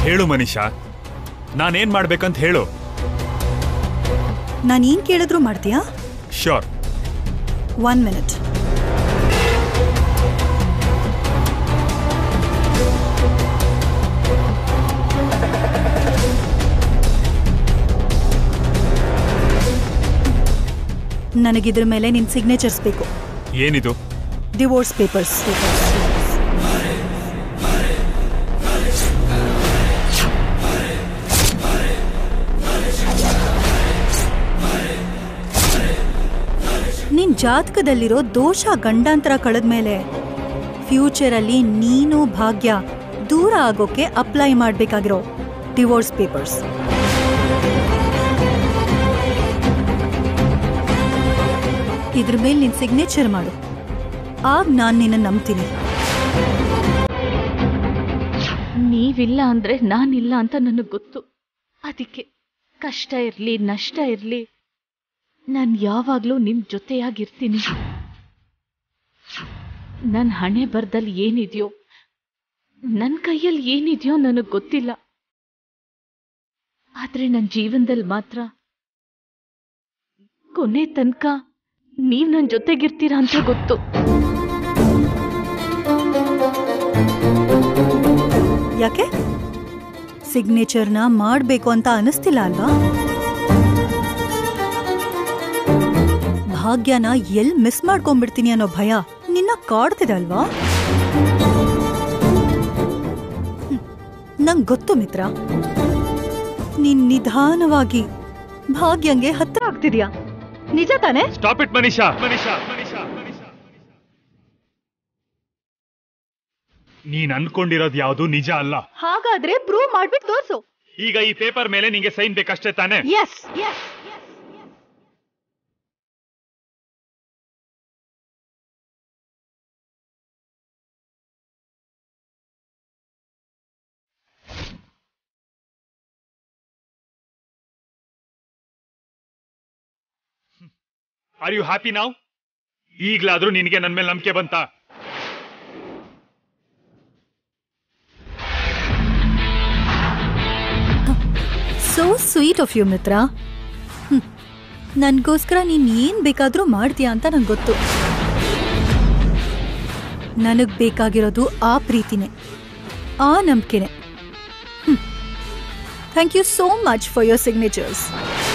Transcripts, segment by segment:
ಹೇಳು ಮನೀಷಾ ನಾನೇನ್ ಮಾಡ್ಬೇಕಂತ ಹೇಳು ನಾನು ಏನ್ ಕೇಳಿದ್ರು ಮಾಡ್ತೀಯಾ ಶ್ಯೋರ್ ಒನ್ ಮಿನಿಟ್ ನನಗಿದ್ರ ಮೇಲೆ ನಿನ್ ಸಿಗ್ನೇಚರ್ಸ್ ಬೇಕು ಏನಿದು ಡಿವೋರ್ಸ್ ಪೇಪರ್ಸ್ ನಿನ್ ಜಾತಕದಲ್ಲಿರೋ ದೋಷ ಗಂಡಾಂತರ ಕಳೆದ್ಮೇಲೆ ಫ್ಯೂಚರಲ್ಲಿ ನೀನು ಭಾಗ್ಯ ದೂರ ಆಗೋಕೆ ಅಪ್ಲೈ ಮಾಡ್ಬೇಕಾಗಿರೋ ಡಿವೋರ್ಸ್ ಪೇಪರ್ಸ್ ಇದ್ರ ಮೇಲೆ ನಿನ್ ಸಿಗ್ನೇಚರ್ ಮಾಡು ಆಗ ನಾನು ನಿನ್ನ ನಂಬ್ತೀನಿ ನೀವಿಲ್ಲ ಅಂದ್ರೆ ನಾನಿಲ್ಲ ಅಂತ ನನಗೆ ಗೊತ್ತು ಅದಕ್ಕೆ ಕಷ್ಟ ಇರ್ಲಿ ನಷ್ಟ ಇರ್ಲಿ ನಾನು ಯಾವಾಗ್ಲೂ ನಿಮ್ ಜೊತೆಯಾಗಿರ್ತೀನಿ ನನ್ನ ಹಣೆ ಬರ್ದಲ್ಲಿ ಏನಿದೆಯೋ ನನ್ನ ಕೈಯಲ್ಲಿ ಏನಿದೆಯೋ ನನಗೆ ಗೊತ್ತಿಲ್ಲ ಆದ್ರೆ ನನ್ನ ಜೀವನದಲ್ಲಿ ಮಾತ್ರ ಕೊನೆ ತನಕ ನೀವ್ ನನ್ನ ಜೊತೆಗಿರ್ತೀರಾ ಅಂತ ಗೊತ್ತು ಯಾಕೆ ಸಿಗ್ನೇಚರ್ನ ಮಾಡಬೇಕು ಅಂತ ಅನಿಸ್ತಿಲ್ಲ ಅಲ್ವಾ ಭಾಗ್ಯನ ಎಲ್ ಮಿಸ್ ಮಾಡ್ಕೊಂಡ್ಬಿಡ್ತೀನಿ ಅನ್ನೋ ಭಯ ನಿನ್ನ ಕಾಡ್ತಿದೆ ಅಲ್ವಾ ಹ್ಮ್. ನಂಗ್ ಗೊತ್ತು ಮಿತ್ರ ನೀನ್ ನಿಧಾನವಾಗಿ ಭಾಗ್ಯಂಗೆ ಹತ್ರ ಆಗ್ತಿದ್ಯಾ ನಿಜ ತಾನೇ ಸ್ಟಾಪ್ ಇಟ್ ಮನೀಷಾ ಮನೀಷಾ ಮನೀಷಾ ಮನೀಷಾ ನೀನ್ ಅನ್ಕೊಂಡಿರೋದು ಯಾವುದು ನಿಜ ಅಲ್ಲ ಹಾಗಾದ್ರೆ ಪ್ರೂವ್ ಮಾಡ್ಬಿಟ್ಟು ತೋರ್ಸು ಈಗ ಈ ಪೇಪರ್ ಮೇಲೆ ನಿಂಗೆ ಸೈನ್ ಬೇಕಷ್ಟೇ ತಾನೇ yes yes are you happy ನಾವ್ ಈಗ್ಲಾದ್ರೂ ನಿನಗೆ ನನ್ ಮೇಲೆ ನಂಬಿಕೆ ಬಂತಾ so sweet of you Mitra ನನಗೋಸ್ಕರ ನೀನ್ ಏನ್ ಬೇಕಾದ್ರೂ ಮಾಡ್ತೀಯ ಅಂತ ನಂಗೆ ಗೊತ್ತು ನನಗ್ ಬೇಕಾಗಿರೋದು ಆ ಪ್ರೀತಿನೇ ಆ ನಂಬಿಕೆನೆ thank you so much for your signatures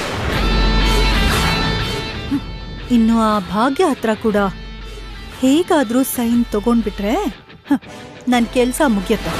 ಇನ್ನು ಆ ಭಾಗ್ಯ ಹತ್ರ ಕೂಡ ಹೇಗಾದ್ರೂ ಸೈನ್ ತಗೊಂಡ್ಬಿಟ್ರೆ ನನ್ನ ಕೆಲಸ ಮುಗಿಯತ್ತೆ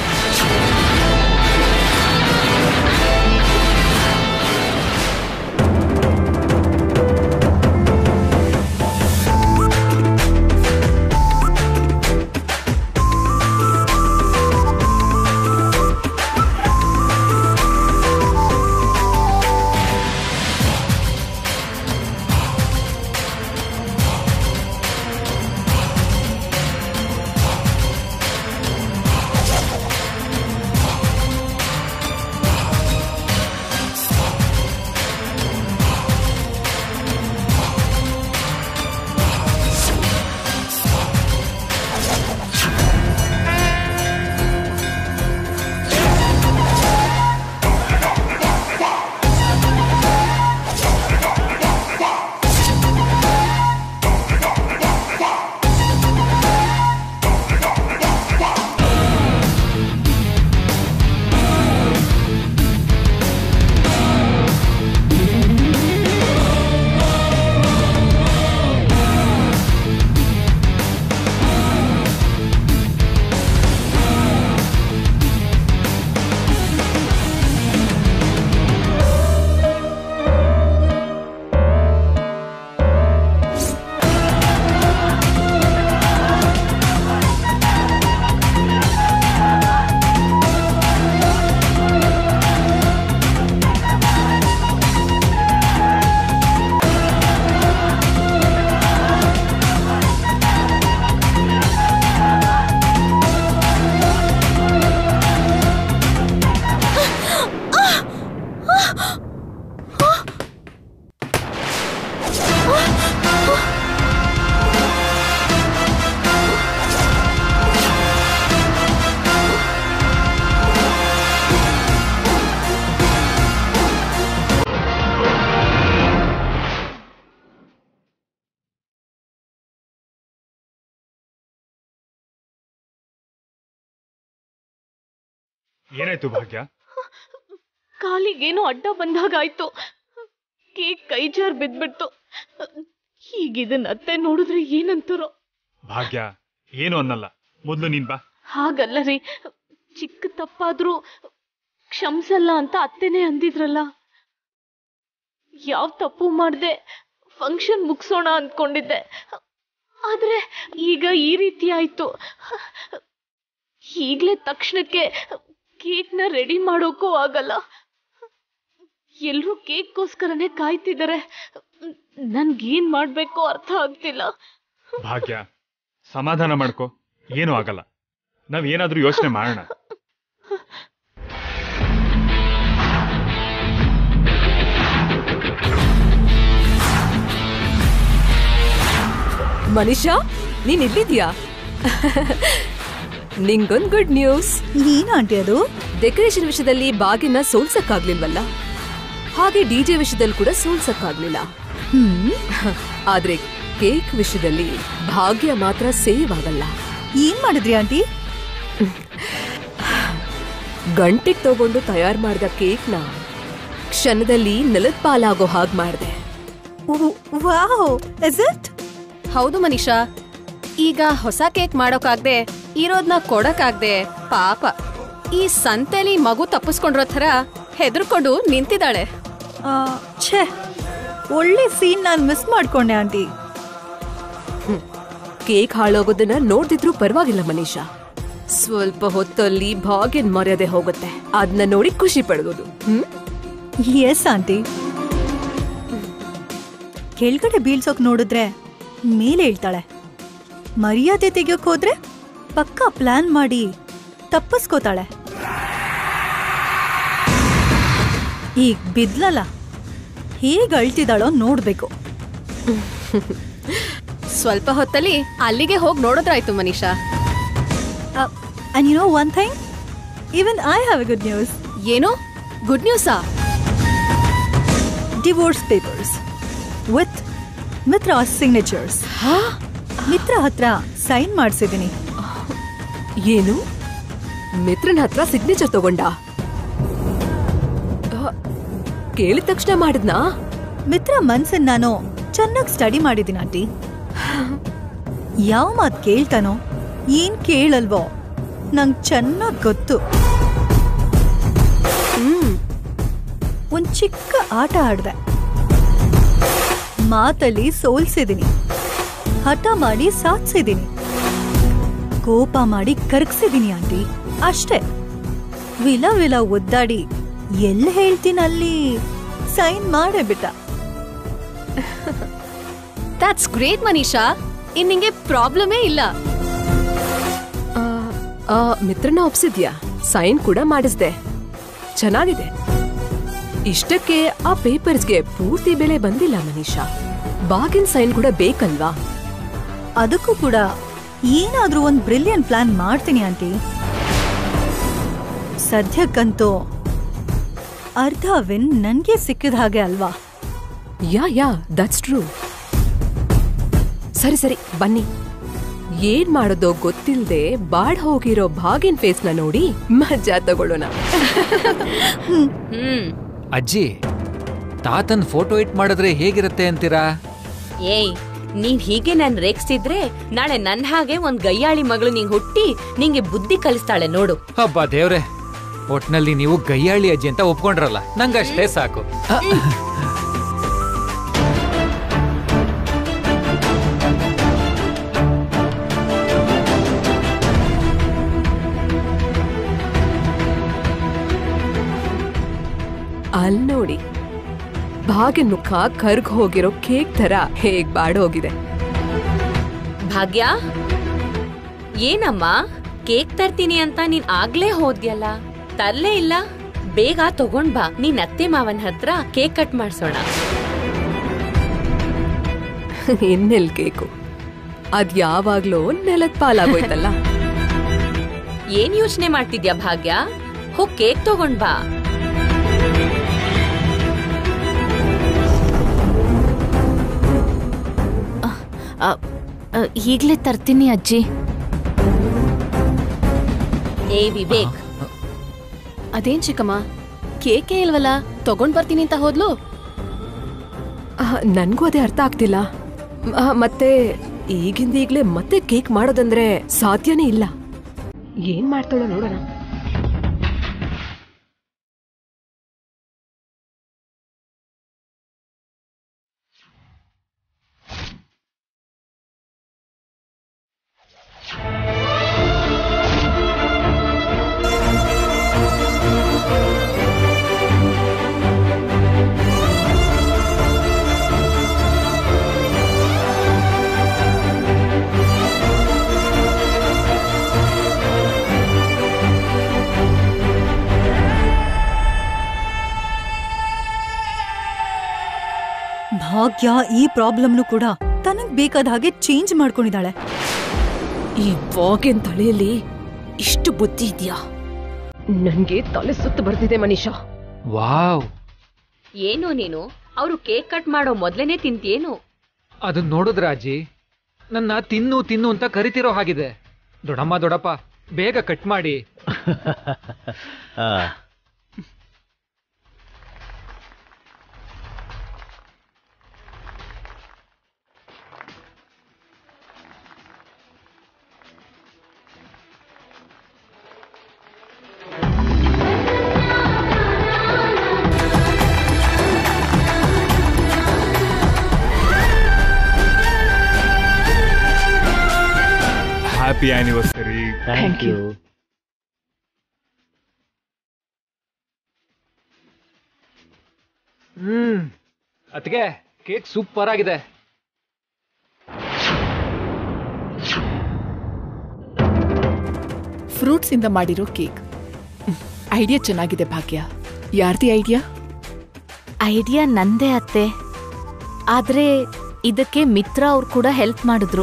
ಏನಾಯ್ತು ಭಾಗ್ಯ ಕಾಲಿಗೇನೋ ಅಡ್ಡ ಬಂದಾಗಾಯ್ತು ಕೇಕ್ ಕೈ ಜಾರ್ ಬಿದ್ಬಿಡ್ತು ಈಗ ಇದನ್ನ ಅತ್ತೆ ನೋಡಿದ್ರೆ ಏನಂತಾರೋ ಭಾಗ್ಯ ಏನು ಅನ್ನಲ್ಲ ಮೊದ್ಲು ನೀನ್ ಬಾ ಹಾಗಲ್ಲ ರೀ ಚಿಕ್ಕ ತಪ್ಪಾದ್ರೂ ಕ್ಷಮ್ಸಲ್ಲ ಅಂತ ಅತ್ತೆನೇ ಅಂದಿದ್ರಲ್ಲ ಯಾವ ತಪ್ಪು ಮಾಡ್ದೆ ಫಂಕ್ಷನ್ ಮುಗಿಸೋಣ ಅಂದ್ಕೊಂಡಿದ್ದೆ ಆದ್ರೆ ಈಗ ಈ ರೀತಿ ಆಯ್ತು ಈಗ್ಲೇ ತಕ್ಷಣಕ್ಕೆ ಕೇಕ್ನ ರೆಡಿ ಮಾಡೋಕ್ಕೂ ಆಗಲ್ಲ ಎಲ್ರೂ ಕೇಕ್ಗೋಸ್ಕರನೇ ಕಾಯ್ತಿದ್ದಾರೆ ನನ್ಗೇನ್ ಮಾಡ್ಬೇಕೋ ಅರ್ಥ ಆಗ್ತಿಲ್ಲ ಭಾಗ್ಯ ಸಮಾಧಾನ ಮಾಡ್ಕೋ ಏನೂ ಆಗಲ್ಲ ನಾವ್ ಏನಾದ್ರೂ ಯೋಚನೆ ಮಾಡೋಣ ಮನಿಷಾ ನೀನ್ ಇಲ್ಲಿದ್ಯಾ ನಿಂಗೊಂದ್ ಗುಡ್ ನ್ಯೂಸ್ ಏನ್ ಆಂಟಿ ಅದು ಡೆಕೋರೇಷನ್ ವಿಷಯದಲ್ಲಿ ಬಾಗಿನ ಸೋಲ್ಸಕ್ಕಾಗ್ಲಿಲ್ವಲ್ಲ ಹಾಗೆ ಡಿಜೆ ವಿಷಯದಲ್ಲಿ ಕೂಡ ಸೋಲ್ಸಕ್ಕಾಗ್ಲಿಲ್ಲ ಹ್ಮ್ ಆದ್ರೆ ಕೇಕ್ ವಿಷಯದಲ್ಲಿ ಭಾಗ್ಯ ಮಾತ್ರ ಸೇವ್ ಆಗಲ್ಲ ಏನ್ ಮಾಡಿದ್ರಿ ಆಂಟಿ ಗಂಟಿಗ್ ತಗೊಂಡು ತಯಾರು ಮಾಡಿದ ಕೇಕ್ನ ಕ್ಷಣದಲ್ಲಿ ನೆಲದ ಪಾಲಾಗೋ ಹಾಗೆ ಮಾಡಿದೆ ವಾವ್ ಇಸ್ ಇಟ್ ಹೌದು ಮನೀಷಾ ಈಗ ಹೊಸ ಕೇಕ್ ಮಾಡೋಕಾಗ್ದೆ ಇರೋದ್ನ ಕೊಡಕ್ಕಾಗ್ದೆ ಪಾಪ ಈ ಸಂತೆಲಿ ಮಗು ತಪ್ಪಿಸ್ಕೊಂಡಿರೋ ಥರ ಹೆದರ್ಕೊಂಡು ನಿಂತಿದ್ದಾಳೆ ಛೇ ಒಳ್ಳೆ ಸೀನ್ ನಾನ್ ಮಿಸ್ ಮಾಡ್ಕೊಂಡೆ ಆಂಟಿ ಕೇಕ್ ಹಾಳಾಗೋದನ್ನ ನೋಡ್ದಿದ್ರು ಪರವಾಗಿಲ್ಲ ಮನೀಷಾ ಸ್ವಲ್ಪ ಹೊತ್ತಲ್ಲಿ ಭಾಗ್ಯನ್ ಮರ್ಯಾದೆ ಹೋಗುತ್ತೆ ಅದನ್ನ ನೋಡಿ ಖುಷಿ ಪಡ್ಬೋದು ಹ್ಮ್ ಎಸ್ ಆಂಟಿ ಕೆಳಗಡೆ ಬೀಳ್ಸೋಕ್ ನೋಡಿದ್ರೆ ಮೇಲೆ ಹೇಳ್ತಾಳೆ ಮರ್ಯಾದೆ ತೆಗಿಯೋಕ್ ಹೋದ್ರೆ ಪಕ್ಕ ಪ್ಲಾನ್ ಮಾಡಿ ತಪ್ಪಿಸ್ಕೋತಾಳೆ ಈಗ ಬಿದ್ಲಲ್ಲ ಹೇಗ್ ಅಳ್ತಿದಾಳೋ ನೋಡ್ಬೇಕು ಸ್ವಲ್ಪ ಹೊತ್ತಲ್ಲಿ ಅಲ್ಲಿಗೆ ಹೋಗಿ ನೋಡಿದ್ರಾಯ್ತು Manisha and you know one thing even I have a good news ಏನು ಗುಡ್ ನ್ಯೂಸಾ divorce papers with Mitra signatures Mitra ಹತ್ರ ಸೈನ್ ಮಾಡಿಸಿದ್ದೀನಿ ಏನು ಮಿತ್ರನ ಹತ್ರ ಸಿಗ್ನೇಚರ್ ತಗೊಂಡ ಆ, ಕೇಳಿದ ತಕ್ಷಣ ಮಾಡಿದ್ನಾ ಮಿತ್ರ ಮನ್ಸನ್ ನಾನು ಚೆನ್ನಾಗಿ ಸ್ಟಡಿ ಮಾಡಿದ್ದೀನಿ ಆಂಟಿ ಯಾವ ಮಾತ್ ಕೇಳ್ತಾನೋ ಏನ್ ಕೇಳಲ್ವೋ ನಂಗ್ ಚೆನ್ನಾಗ್ ಗೊತ್ತು ಹ್ಮ್ ಒಂದ್ ಚಿಕ್ಕ ಆಟ ಆಡ್ದೆ ಮಾತಲ್ಲಿ ಸೋಲ್ಸಿದೀನಿ ಹಠ ಮಾಡಿ ಸಾಧಿಸಿದೀನಿ ಕೋಪ ಮಾಡಿ ಕರಗ್ಸಿದೀನಿ ಆಂಟಿ ಅಷ್ಟೇ ವಿಲ ವಿಲ ಒದ್ದಾಡಿ ಎಲ್ ಹೇಳ್ತೀನಲ್ಲಿ ಸೈನ್ ಮಾಡೇ ಬಿಟ್ಟ ದಟ್ಸ್ ಗ್ರೇಟ್ ಮನೀಷಾ ಇನ್ ನಿಂಗೆ ಪ್ರಾಬ್ಲಮೇ ಇಲ್ಲ ಆ, ಆ, ಮಿತ್ರನ ಒಪ್ಸಿದ್ಯಾ ಸೈನ್ ಕೂಡ ಮಾಡಿಸ್ದೆ ಚೆನ್ನಾಗಿದೆ ಇಷ್ಟಕ್ಕೆ ಆ ಪೇಪರ್ಸ್ಗೆ ಪೂರ್ತಿ ಬೆಲೆ ಬಂದಿಲ್ಲ ಮನೀಷಾ ಬಾಗಿನ್ ಸೈನ್ ಕೂಡ ಬೇಕಲ್ವಾ ಅದಕ್ಕೂ ಕೂಡ ಏನಾದ್ರೂ ಒಂದ್ ಬ್ರಿಲಿಯಂಟ್ ಪ್ಲಾನ್ ಮಾಡ್ತೀನಿ ಆಂಟಿ ಸದ್ಯಕ್ಕಂತೂ ಅರ್ಧ ವಿನ್ ನನ್ಗೆ ಸಿಕ್ಕಿದ ಹಾಗೆ ಅಲ್ವಾ ಯಾ ಯಾ ದಟ್ಸ್ ಟ್ರೂ ಸರಿ ಸರಿ ಬನ್ನಿ ಏನ್ ಮಾಡೋದೋ ಗೊತ್ತಿಲ್ದೆ ಬಾಡ್ ಹೋಗಿರೋ ಭಾಗಿನ್ ಫೇಸ್ನ ನೋಡಿ ಮಜಾ ತಗೊಳ್ಳೋಣ ಹ್ಮ್ ಅಜ್ಜಿ ತಾತನ್ ಫೋಟೋ ಇಟ್ ಮಾಡಿದ್ರೆ ಹೇಗಿರುತ್ತೆ ಅಂತೀರಾ ಏಯ್ ನೀನ್ ಹೀಗೆ ನನ್ ರೇಗ್ಸ್ತಿದ್ರೆ ನಾಳೆ ನನ್ ಹಾಗೆ ಒಂದ್ ಗಯ್ಯಾಳಿ ಮಗಳು ನಿಂಗ್ ಹುಟ್ಟಿ ನಿಂಗೆ ಬುದ್ಧಿ ಕಲಿಸ್ತಾಳೆ ನೋಡು ಹಬ್ಬ ದೇವ್ರೆ ಒಟ್ನಲ್ಲಿ ನೀವು ಗಯ್ಯಾಳಿ ಅಜ್ಜಿ ಅಂತ ಒಪ್ಕೊಂಡ್ರಲ್ಲ ನಂಗಷ್ಟೇ ಸಾಕು ಅ, ಅಲ್ ನೋಡಿ ಭಾಗಿನ್ ಮುಖ ಕರ್ಗ್ ಹೋಗಿರೋ ಕೇಕ್ ತರ ಹೇಗ್ ಬಾಡೋಗಿದೆ ಭಾಗ್ಯ ಏನಮ್ಮ ಕೇಕ್ ತರ್ತೀನಿ ಅಂತ ನೀನ್ ಆಗ್ಲೇ ಹೋದ್ಯಲ್ಲ ತರ್ಲೇ ಇಲ್ಲ ಬೇಗ ತಗೊಂಡ್ ಬಾ ನೀನ್ ಅತ್ತೆ ಮಾವನ್ ಹತ್ರ ಕೇಕ್ ಕಟ್ ಮಾಡ್ಸೋಣ ಇನ್ನೆಲ್ ಕೇಕು ಅದ್ ಯಾವಾಗ್ಲೋ ನೆಲದ್ ಪಾಲಾಗೋಯ್ತಲ್ಲ ಏನ್ ಯೋಚನೆ ಮಾಡ್ತಿದ್ಯಾ ಭಾಗ್ಯ ಹೋಗ್ ಕೇಕ್ ತಗೊಂಡ್ ಬಾ ಈಗ್ಲೇ ತರ್ತೀನಿ ಅಜ್ಜಿ ಏ ವಿವೇಕ್ ಅದೇನ್ ಚಿಕ್ಕಮ್ಮ ಕೇಕೆ ಇಲ್ವಲ್ಲ ತಗೊಂಡ್ ಬರ್ತೀನಿ ಅಂತ ಹೋದ್ಲು ಆ, ನನ್ಗೂ ಅದೇ ಅರ್ಥ ಆಗ್ತಿಲ್ಲ ಆ, ಮತ್ತೆ ಈಗಿಂದ ಈಗ್ಲೇ ಮತ್ತೆ ಕೇಕ್ ಮಾಡೋದಂದ್ರೆ ಸಾಧ್ಯನೇ ಇಲ್ಲ ಏನ್ ಮಾಡ್ತಾಳೋ ನೋಡೋಣ ಭಾಗ್ಯ ಈ ಪ್ರಾಬ್ಲಮ್ನು ಕೂಡ ತನಗ್ ಬೇಕಾದ ಹಾಗೆ ಚೇಂಜ್ ಮಾಡ್ಕೊಂಡಿದ್ದಾಳೆ ಈ ವಾಗೆನ್ ತಲೆಯಲ್ಲಿ ಇಷ್ಟು ಬುದ್ಧಿ ಇದ್ಯಾ ನನ್ಗೆ ತಲೆ ಸುತ್ತು ಬರ್ತಿದೆ ಮನೀಷಾ ವಾವ್ ಏನು ನೀನು ಅವರು ಕೇಕ್ ಕಟ್ ಮಾಡೋ ಮೊದ್ಲೇನೆ ತಿಂತೇನು ಅದನ್ನ ನೋಡಿದ್ರ ಅಜ್ಜಿ ನನ್ನ ತಿನ್ನು ತಿನ್ನು ಅಂತ ಕರಿತಿರೋ ಹಾಗಿದೆ ದೊಡಮ್ಮ ದೊಡಪ್ಪ ಬೇಗ ಕಟ್ ಮಾಡಿ happy anniversary thank you hmm ಅತ್ಗೆ ಕೇಕ್ ಸೂಪರ್ ಆಗಿದೆ ಫ್ರೂಟ್ಸ್ ಇಂದ ಮಾಡಿರೋ ಕೇಕ್ ಐಡಿಯಾ ಚೆನ್ನಾಗಿದೆ ಭಾಗ್ಯ ಯಾರ್ದಿ ಐಡಿಯಾ ಐಡಿಯಾ ನಂದೇ ಅತ್ತೆ ಆದ್ರೆ ಇದಕ್ಕೆ ಮಿತ್ರ ಅವ್ರು ಕೂಡ ಹೆಲ್ಪ್ ಮಾಡಿದ್ರು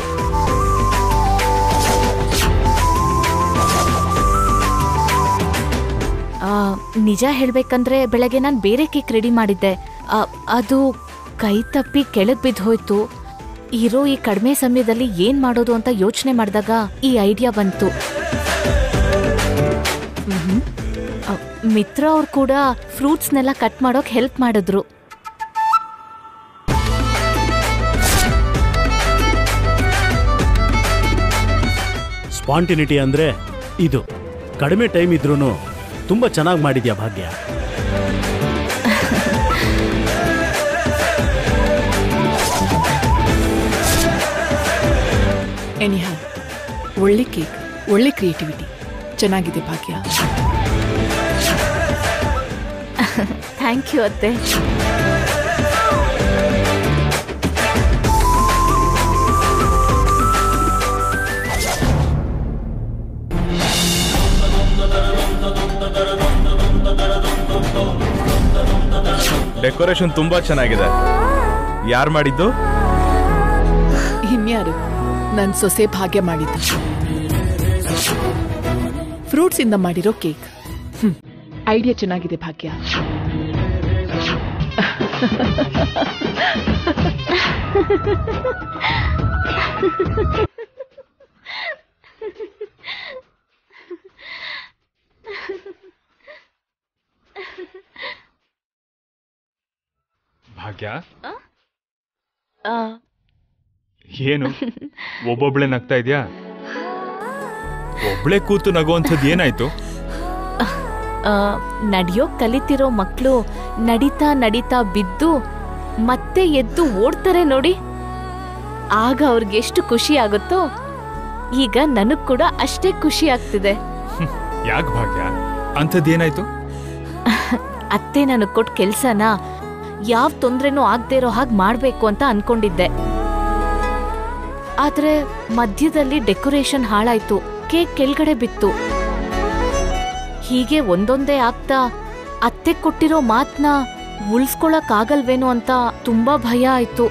ಆ, ನಿಜ ಹೇಳ್ಬೇಕಂದ್ರೆ ಬೆಳಗ್ಗೆ ನಾನು ಬೇರೆ ಕೇಕ್ ರೆಡಿ ಮಾಡಿದ್ದೆ ಆ, ಅದು ಕೈ ತಪ್ಪಿ ಕೆಳಗ್ ಬಿದ್ದು ಹೋಯ್ತು ಇರೋ ಈ ಕಡಿಮೆ ಸಮಯದಲ್ಲಿ ಏನ್ ಮಾಡೋದು ಅಂತ ಯೋಚನೆ ಮಾಡಿದಾಗ ಈ ಐಡಿಯಾ ಬಂತು ಆ, ಮಿತ್ರ ಅವ್ರು ಕೂಡ ಫ್ರೂಟ್ಸ್ನೆಲ್ಲ ಕಟ್ ಮಾಡೋಕ್ ಹೆಲ್ಪ್ ಮಾಡಿದ್ರು ಸ್ಪಾಂಟಿನಿಟಿ ಅಂದ್ರೆ ಇದು ಕಡಿಮೆ ಟೈಮ್ ಇದ್ರೂ ತುಂಬಾ ಚೆನ್ನಾಗಿ ಮಾಡಿದ್ಯಾ ಭಾಗ್ಯ ಎನಿಹಾ ಒಳ್ಳೆ ಕೇಕ್ ಒಳ್ಳೆ ಕ್ರಿಯೇಟಿವಿಟಿ ಚೆನ್ನಾಗಿದೆ ಭಾಗ್ಯ ಥ್ಯಾಂಕ್ ಯು ಅತ್ತೆ ಡೆಕೋರೇಷನ್ ತುಂಬಾ ಚೆನ್ನಾಗಿದೆ ಯಾರು ಮಾಡಿದ್ದು ಹಿಮ್ಯಾರು ನನ್ ಸೊಸೆ ಭಾಗ್ಯ ಮಾಡಿದ್ದು ಫ್ರೂಟ್ಸ್ ಇಂದ ಮಾಡಿರೋ ಕೇಕ್ ಐಡಿಯಾ ಚೆನ್ನಾಗಿದೆ ಭಾಗ್ಯ ಭಾಗ್ಯ ಆ, ಏನು ಒಬ್ಬೊಬ್ಳೆ ನಗ್ತಾ ಇದ್ಯಾ ಒಬ್ಳೆ ಕೂತು ನಗುವಂಥದ್ದು ಏನಾಯ್ತು ಆ, ನಡ್ಯೋಕ್ ಕಲಿತಿರೋ ಮಕ್ಕಳು ನಡಿತಾ ನಡಿತಾ ಬಿದ್ದು ಮತ್ತೆ ಎದ್ದು ಓಡ್ತಾರೆ ನೋಡಿ ಆಗ ಅವ್ರಿಗೆ ಎಷ್ಟು ಖುಷಿ ಆಗುತ್ತೋ ಈಗ ನನಗ್ ಕೂಡ ಅಷ್ಟೇ ಖುಷಿ ಆಗ್ತಿದೆ ಯಾಕೆ ಭಾಗ್ಯ ಅಂಥದ್ದೇನಾಯ್ತು ಅತ್ತೆ ನನಗ್ ಕೊಟ್ ಕೆಲ್ಸನ ಯಾವ ತೊಂದ್ರೆನೂ ಆಗ್ದೇ ಇರೋ ಹಾಗೆ ಮಾಡ್ಬೇಕು ಅಂತ ಅನ್ಕೊಂಡಿದ್ದೆ ಆದ್ರೆ ಮಧ್ಯದಲ್ಲಿ ಡೆಕೋರೇಷನ್ ಹಾಳಾಯ್ತು ಕೇಕ್ ಕೆಳಗಡೆ ಬಿತ್ತು ಹೀಗೆ ಒಂದೊಂದೇ ಆಗ್ತಾ ಅತ್ತೆ ಕೊಟ್ಟಿರೋ ಮಾತ್ನ ಉಳ್ಸ್ಕೊಳಕ್ ಆಗಲ್ವೇನೋ ಅಂತ ತುಂಬಾ ಭಯ ಆಯ್ತು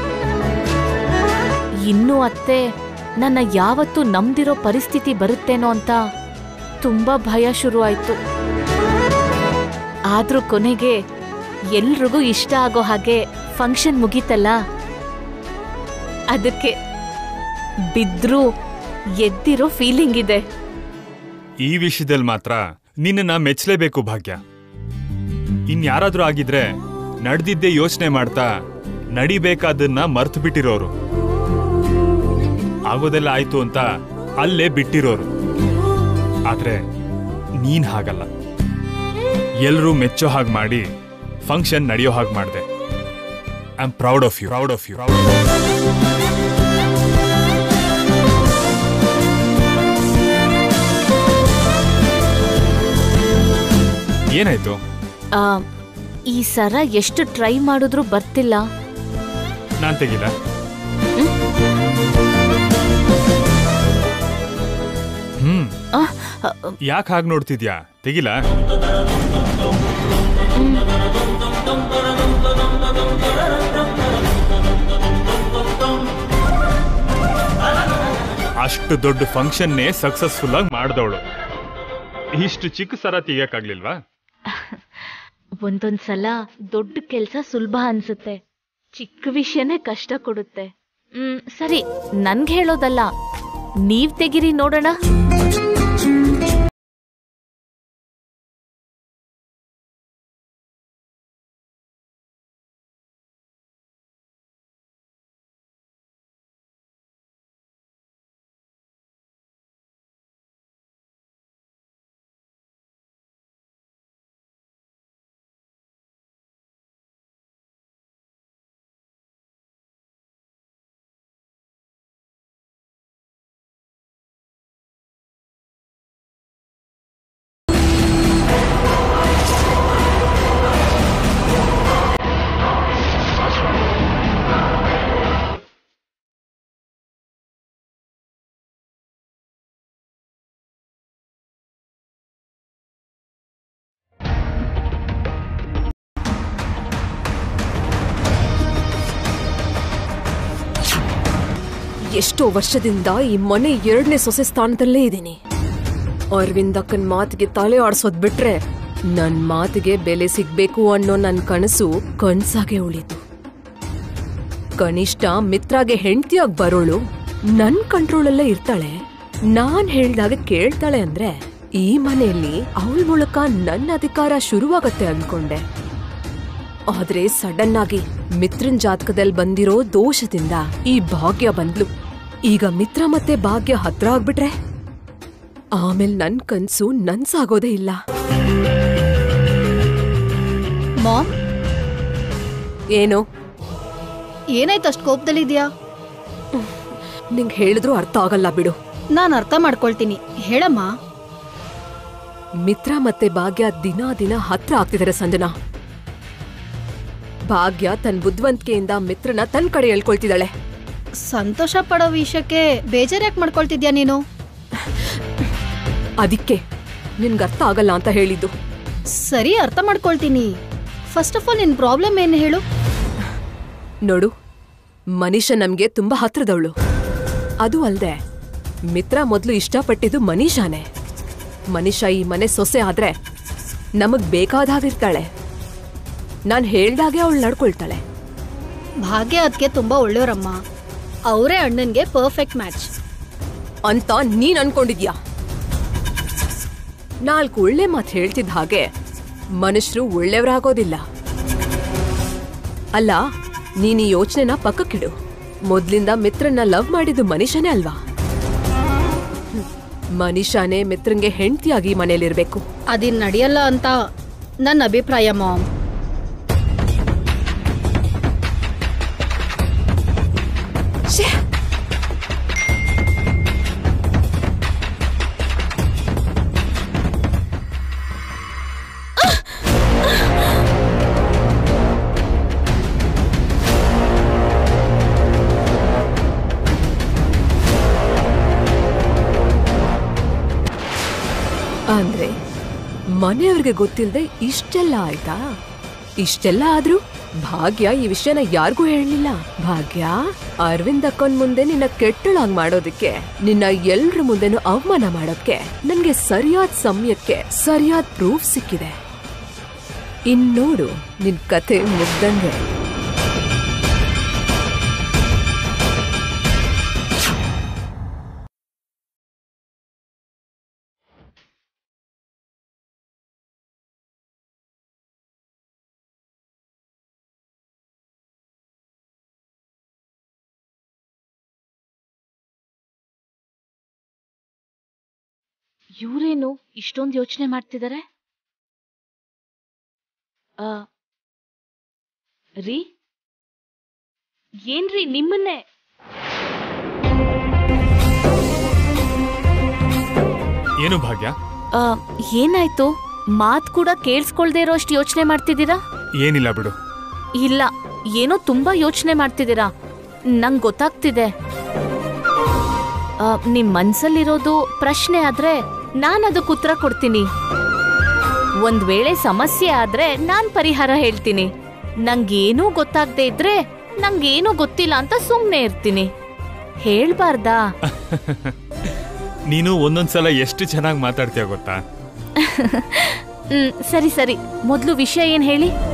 ಇನ್ನು ಅತ್ತೆ ನನ್ನ ಯಾವತ್ತೂ ನಂಬ್ದಿರೋ ಪರಿಸ್ಥಿತಿ ಬರುತ್ತೇನೋ ಅಂತ ತುಂಬಾ ಭಯ ಶುರು ಆಯ್ತು ಆದ್ರೂ ಕೊನೆಗೆ ಎಲ್ರಿಗೂ ಇಷ್ಟ ಆಗೋ ಹಾಗೆ ಫಂಕ್ಷನ್ ಮುಗೀತಲ್ಲ ಅದಕ್ಕೆ ಬಿದ್ರೂ ಎದ್ದಿರೋ ಫೀಲಿಂಗ್ ಇದೆ ಈ ವಿಷಯದಲ್ಲಿ ಮಾತ್ರ ನಿನ್ನನ್ನ ಮೆಚ್ಚಲೇಬೇಕು ಭಾಗ್ಯ ಇನ್ಯಾರಾದ್ರೂ ಆಗಿದ್ರೆ ನಡೆದಿದ್ದೇ ಯೋಚನೆ ಮಾಡ್ತಾ ನಡಿಬೇಕಾದನ್ನ ಮರ್ತು ಬಿಟ್ಟಿರೋರು ಆಗೋದೆಲ್ಲ ಆಯ್ತು ಅಂತ ಅಲ್ಲೇ ಬಿಟ್ಟಿರೋರು ಆದ್ರೆ ನೀನ್ ಹಾಗಲ್ಲ ಎಲ್ರೂ ಮೆಚ್ಚೋ ಹಾಗೆ ಮಾಡಿ ಫಂಕ್ಷನ್ ನಡೆಯೋ ಹಾಗೆ ಮಾಡಿದೆ I am proud of you proud of you ಏನಾಯ್ತು ಆ, ಈ ಸರ ಎಷ್ಟು ಟ್ರೈ ಮಾಡಿದ್ರು ಬರ್ತಿಲ್ಲ ನಾನ್ ತೆಗಿಲ್ಲ ಹ್ಮ್ ಆ, ಆ, ಯಾಕೆ ಹಾಗೆ ನೋಡ್ತಿದ್ಯಾ ತೆಗಿಲ್ಲ ಅಷ್ಟು ದೊಡ್ಡ ಫಂಕ್ಷನ್ನೇ ಸಕ್ಸಸ್ಫುಲ್ ಆಗಿ ಮಾಡ್ದವಳು ಇಷ್ಟು ಚಿಕ್ಕ ಸರ ತೆಗಿಯಕ್ಕಾಗ್ಲಿಲ್ವಾ ಒಂದೊಂದ್ಸಲ ದೊಡ್ಡ ಕೆಲ್ಸ ಸುಲಭ ಅನ್ಸುತ್ತೆ ಚಿಕ್ಕ ವಿಷಯನೇ ಕಷ್ಟ ಕೊಡುತ್ತೆ ಹ್ಮ್ ಸರಿ ನನ್ಗೆ ಹೇಳೋದಲ್ಲ ನೀವ್ ತೆಗಿರಿ ನೋಡೋಣ ಎಷ್ಟೋ ವರ್ಷದಿಂದ ಈ ಮನೆ ಎರಡನೇ ಸೊಸೆ ಸ್ಥಾನದಲ್ಲೇ ಇದ್ದೀನಿ ಅರವಿಂದ್ ಅಕ್ಕನ್ ಮಾತಿಗೆ ತಲೆ ಆಡ್ಸೋದ್ ಬಿಟ್ರೆ ನನ್ ಮಾತಿಗೆ ಬೆಲೆ ಸಿಗ್ಬೇಕು ಅನ್ನೋ ನನ್ ಕನಸು ಕನ್ಸಾಗೆ ಉಳಿತು ಕನಿಷ್ಠ ಮಿತ್ರಾಗೆ ಹೆಂಡತಿಯಾಗಿ ಬರೋಳು ನನ್ ಕಂಟ್ರೋಲಲ್ಲೇ ಇರ್ತಾಳೆ ನಾನ್ ಹೇಳ್ದಾಗ ಕೇಳ್ತಾಳೆ ಅಂದ್ರೆ ಈ ಮನೆಯಲ್ಲಿ ಅವಳ ಮೂಲಕ ನನ್ನ ಅಧಿಕಾರ ಶುರುವಾಗತ್ತೆ ಅನ್ಕೊಂಡೆ ಆದ್ರೆ ಸಡನ್ ಆಗಿ ಮಿತ್ರನ್ ಜಾತಕದಲ್ಲಿ ಬಂದಿರೋ ದೋಷದಿಂದ ಈ ಭಾಗ್ಯ ಬಂದ್ಲು ಈಗ ಮಿತ್ರ ಮತ್ತೆ ಭಾಗ್ಯ ಹತ್ರ ಆಗ್ಬಿಟ್ರೆ ಆಮೇಲೆ ನನ್ ಕನ್ಸು ನನ್ಸಾಗೋದೇ ಇಲ್ಲ ಮಾಮ್ ಏನು ಏನಾಯ್ತು ಅಷ್ಟು ಕೋಪದಲ್ಲಿದ್ಯಾ ನಿಂಗ್ ಹೇಳಿದ್ರು ಅರ್ಥ ಆಗಲ್ಲ ಬಿಡು ನಾನು ಅರ್ಥ ಮಾಡ್ಕೊಳ್ತೀನಿ ಹೇಳಮ್ಮ ಮಿತ್ರ ಮತ್ತೆ ಭಾಗ್ಯ ದಿನ ದಿನ ಹತ್ರ ಆಗ್ತಿದ್ದಾರೆ ಸಂಜನಾ ಭಾಗ್ಯ ತನ್ನ ಬುದ್ಧಿವಂತಿಕೆಯಿಂದ ಮಿತ್ರನ ತನ್ ಕಡೆ ಹೇಳ್ಕೊಳ್ತಿದ್ದಾಳೆ ಸಂತೋಷ ಪಡೋ ವಿಷಯಕ್ಕೆ ಬೇಜಾರ್ಯಾಕ್ ಮಾಡ್ಕೊಳ್ತಿದ್ಯಾ ನೀನು ಅದಕ್ಕೆ ನಿನ್ಗೆ ಅರ್ಥ ಆಗಲ್ಲ ಅಂತ ಹೇಳಿದ್ದು ಸರಿ ಅರ್ಥ ಮಾಡ್ಕೊಳ್ತೀನಿ ಫಸ್ಟ್ ಆಫ್ ಆಲ್ ನಿನ್ ಪ್ರಾಬ್ಲಮ್ ಏನು ಹೇಳು ನೋಡು ಮನೀಷ ನಮ್ಗೆ ತುಂಬಾ ಹತ್ರದವಳು ಅದು ಅಲ್ದೆ ಮಿತ್ರ ಮೊದ್ಲು ಇಷ್ಟಪಟ್ಟಿದ್ದು ಮನೀಷಾನೇ ಮನೀಷಾ ಈ ಮನೆ ಸೊಸೆ ಆದ್ರೆ ನಮಗ್ ಬೇಕಾದಾಗಿರ್ತಾಳೆ ನಾನ್ ಹೇಳ್ದಾಗೆ ಅವಳು ನಡ್ಕೊಳ್ತಾಳೆ ಭಾಗ್ಯ ಅದಕ್ಕೆ ತುಂಬಾ ಒಳ್ಳೆಯವರಮ್ಮ ಅವರೇ ಅಣ್ಣನ್ಗೆ ಪರ್ಫೆಕ್ಟ್ ಮ್ಯಾಚ್ ಅಂತ ನೀನ್ ಅನ್ಕೊಂಡಿದ್ಯಾ ನಾಲ್ಕು ಒಳ್ಳೆ ಮಾತು ಹೇಳ್ತಿದ್ದ ಹಾಗೆ ಮನುಷ್ಯರು ಒಳ್ಳೆಯವರಾಗೋದಿಲ್ಲ ಅಲ್ಲ ನೀನ್ ಈ ಯೋಚನೆನ ಪಕ್ಕಕ್ಕಿಡು ಮೊದ್ಲಿಂದ ಮಿತ್ರನ್ನ ಲವ್ ಮಾಡಿದ್ದು ಮನುಷ್ಯನೇ ಅಲ್ವಾ ಹ್ಮ್. ಮನುಷ್ಯನೇ ಮಿತ್ರಂಗೆ ಹೆಂಡತಿಯಾಗಿ ಮನೇಲಿರ್ಬೇಕು ಅದಿನ್ ನಡೆಯಲ್ಲ ಅಂತ ನನ್ನ ಅಭಿಪ್ರಾಯ ಮಾಮ್ ಅಂದ್ರೆ ಮನೆಯವ್ರಿಗೆ ಗೊತ್ತಿಲ್ಲದೆ ಇಷ್ಟೆಲ್ಲ ಆಯ್ತಾ ಇಷ್ಟೆಲ್ಲ ಆದ್ರೂ ಭಾಗ್ಯ ಈ ವಿಷಯನ ಯಾರಿಗೂ ಹೇಳಲಿಲ್ಲ ಭಾಗ್ಯ ಅರವಿಂದ್ ಅಕ್ಕನ್ ಮುಂದೆ ನಿನ್ನ ಕೆಟ್ಟಳಾಗ್ ಮಾಡೋದಕ್ಕೆ ನಿನ್ನ ಎಲ್ರ ಮುಂದೆನೂ ಅವಮಾನ ಮಾಡೋಕ್ಕೆ ನನ್ಗೆ ಸರಿಯಾದ ಸಮಯಕ್ಕೆ ಸರಿಯಾದ ಪ್ರೂಫ್ ಸಿಕ್ಕಿದೆ ಇನ್ನೋಡು ನಿನ್ ಕತೆ ಮುಗ್ದಂಗೆ ಇವರೇನು ಇಷ್ಟೊಂದು ಯೋಚನೆ ಮಾಡ್ತಿದ್ದಾರೆ ಆ, ರೀ ಏನ್ರಿ ನಿಮ್ಮನ್ನೇ ಏನು ಭಾಗ್ಯ ಆ, ಏನಾಯ್ತು ಮಾತ್ ಕೂಡ ಕೇಳಿಸ್ಕೊಳ್ದೇ ಇರೋ ಅಷ್ಟು ಯೋಚನೆ ಮಾಡ್ತಿದ್ದೀರಾ ಏನಿಲ್ಲ ಬಿಡು ಇಲ್ಲ ಏನೋ ತುಂಬಾ ಯೋಚನೆ ಮಾಡ್ತಿದ್ದೀರಾ ನಂಗ್ ಗೊತ್ತಾಗ್ತಿದೆ ಆ, ನಿಮ್ ಮನ್ಸಲ್ಲಿರೋದು ಪ್ರಶ್ನೆ ಆದ್ರೆ ನಾನ್ ಅದಕ್ಕೆ ಉತ್ತರ ಕೊಡ್ತೀನಿ ಒಂದ್ ವೇಳೆ ಸಮಸ್ಯೆ ಆದ್ರೆ ನಾನ್ ಪರಿಹಾರ ಹೇಳ್ತೀನಿ ನಂಗೇನೂ ಗೊತ್ತಾಗ್ದೇ ಇದ್ರೆ ನಂಗೇನೂ ಗೊತ್ತಿಲ್ಲ ಅಂತ ಸುಮ್ನೆ ಇರ್ತೀನಿ ಹೇಳ್ಬಾರ್ದಾ ನೀನು ಒಂದೊಂದ್ಸಲ ಎಷ್ಟು ಚೆನ್ನಾಗಿ ಮಾತಾಡ್ತೀಯ ಗೊತ್ತಾ ಹ್ಮ್ ಸರಿ ಸರಿ ಮೊದ್ಲು ವಿಷಯ ಏನ್ ಹೇಳಿ